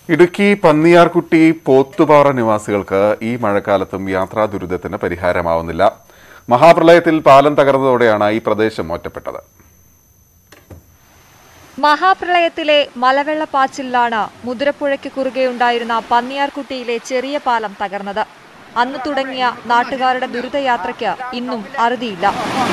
ഇടുക്കി പന്നിയാർകുട്ടി പോത്തുപാറ നിവാസികൾക്ക് ഈ മഴക്കാലത്തും യാത്രാ ദുരിതത്തിന് പരിഹാരമാവുന്നില്ല മഹാപ്രളയത്തിൽ പാലം തകർന്നതോടെയാണ് ഈ പ്രദേശം ഒറ്റപ്പെട്ടത് മഹാപ്രളയത്തിലെ മലവെള്ളപ്പാച്ചിലാണ് മുതിരപ്പുഴയ്ക്ക് കുറുകെയുണ്ടായിരുന്ന പന്നിയാർകുട്ടിയിലെ ചെറിയ പാലം തകർന്നത് അന്ന് തുടങ്ങിയ നാട്ടുകാരുടെ ദുരിതയാത്രയ്ക്ക് ഇന്നും അറുതിയില്ല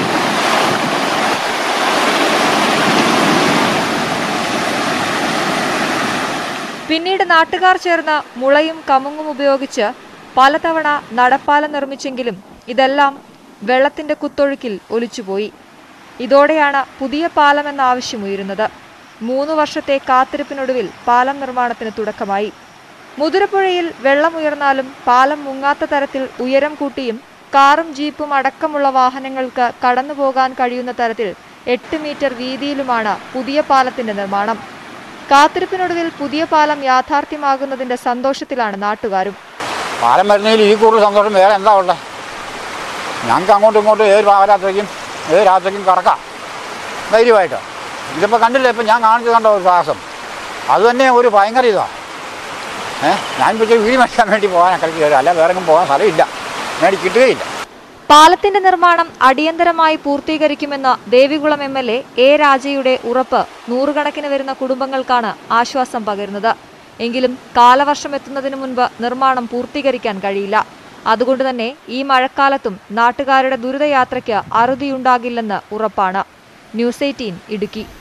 പിന്നീട് നാട്ടുകാർ ചേർന്ന് മുളയും കമുങ്ങും ഉപയോഗിച്ച് പലതവണ നടപ്പാലം നിർമ്മിച്ചെങ്കിലും ഇതെല്ലാം വെള്ളത്തിന്റെ കുത്തൊഴുക്കിൽ ഒലിച്ചുപോയി ഇതോടെയാണ് പുതിയ പാലം എന്ന ആവശ്യമുയരുന്നത് മൂന്ന് വർഷത്തെ കാത്തിരിപ്പിനൊടുവിൽ പാലം നിർമ്മാണത്തിന് തുടക്കമായി മുതിരപ്പുഴയിൽ വെള്ളമുയർന്നാലും പാലം മുങ്ങാത്ത തരത്തിൽ ഉയരം കൂട്ടിയും കാറും ജീപ്പും അടക്കമുള്ള വാഹനങ്ങൾക്ക് കടന്നുപോകാൻ കഴിയുന്ന തരത്തിൽ എട്ട് മീറ്റർ വീതിയിലുമാണ് പുതിയ പാലത്തിന്റെ നിർമ്മാണം കാത്തിരിപ്പിനൊടുവിൽ പുതിയ പാലം യാഥാർത്ഥ്യമാകുന്നതിന്റെ സന്തോഷത്തിലാണ് നാട്ടുകാരും പാലം വരുന്നതിൽ ഈ കൂടുതൽ സന്തോഷം വേറെ എന്താ ഉള്ളത് ഞങ്ങൾക്ക് അങ്ങോട്ടും ഇങ്ങോട്ടും ഏത് പാവരാത്രയ്ക്കും ഏത് രാത്രിക്കും കറക്കാം ധൈര്യമായിട്ട് ഇതിപ്പോൾ കണ്ടില്ല ഇപ്പം ഞാൻ കാണിച്ചു കണ്ട ഒരു സാഹസം അത് തന്നെ ഒരു ഭയങ്കര ഇതാണ് ഏഹ് ഞാൻ പക്ഷേ വീട് മേടിക്കാൻ വേണ്ടി പോകാൻ കളിക്ക് കയറി അല്ല വേറെ എങ്ങും പോകാൻ സ്ഥലമില്ല മേടി കിട്ടുകയില്ല പാലത്തിന്റെ നിർമ്മാണം അടിയന്തരമായി പൂർത്തീകരിക്കുമെന്ന Devikulam M L A A രാജയുടെ ഉറപ്പ് നൂറുകണക്കിന് വരുന്ന കുടുംബങ്ങൾക്കാണ് ആശ്വാസം പകരുന്നത് എങ്കിലും കാലവർഷം എത്തുന്നതിന് മുൻപ് നിർമ്മാണം പൂർത്തീകരിക്കാൻ കഴിയില്ല അതുകൊണ്ട് തന്നെ ഈ മഴക്കാലത്തും നാട്ടുകാരുടെ ദുരിതയാത്രയ്ക്ക് അറുതിയുണ്ടാകില്ലെന്ന് ഉറപ്പാണ് ന്യൂസ് എയ്റ്റീൻ ഇടുക്കി